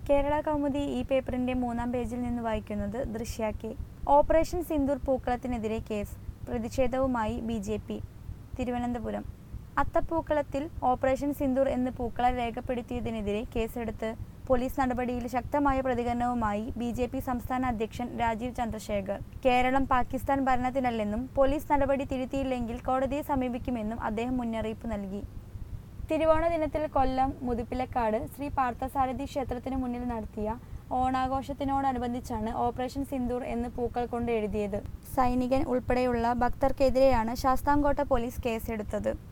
കേരള കൗമുദി ഈ പേപ്പറിന്റെ മൂന്നാം പേജിൽ നിന്ന് വായിക്കുന്നത് ദൃശ്യ കെ ഓപ്പറേഷൻ സിന്ദൂർ പൂക്കളത്തിനെതിരെ കേസ് പ്രതിഷേധവുമായി ബി ജെ പി തിരുവനന്തപുരം അത്തപ്പൂക്കളത്തിൽ ഓപ്പറേഷൻ സിന്ദൂർ എന്ന് പൂക്കള രേഖപ്പെടുത്തിയതിനെതിരെ കേസെടുത്ത് പോലീസ് നടപടിയിൽ ശക്തമായ പ്രതികരണവുമായി ബി ജെ പി സംസ്ഥാന അധ്യക്ഷൻ രാജീവ് ചന്ദ്രശേഖർ കേരളം പാകിസ്ഥാൻ ഭരണത്തിനല്ലെന്നും പോലീസ് നടപടി തിരുത്തിയില്ലെങ്കിൽ കോടതിയെ സമീപിക്കുമെന്നും അദ്ദേഹം മുന്നറിയിപ്പ് നൽകി തിരുവോണ ദിനത്തിൽ കൊല്ലം മുതുപ്പിലക്കാട് ശ്രീ പാർത്ഥസാരഥി ക്ഷേത്രത്തിന് മുന്നിൽ നടത്തിയ ഓണാഘോഷത്തിനോടനുബന്ധിച്ചാണ് ഓപ്പറേഷൻ സിന്ദൂർ എന്ന് പൂക്കൾ കൊണ്ട് എഴുതിയത് സൈനികൻ ഉൾപ്പെടെയുള്ള ഭക്തർക്കെതിരെയാണ് ശാസ്താംകോട്ട പോലീസ് കേസെടുത്തത്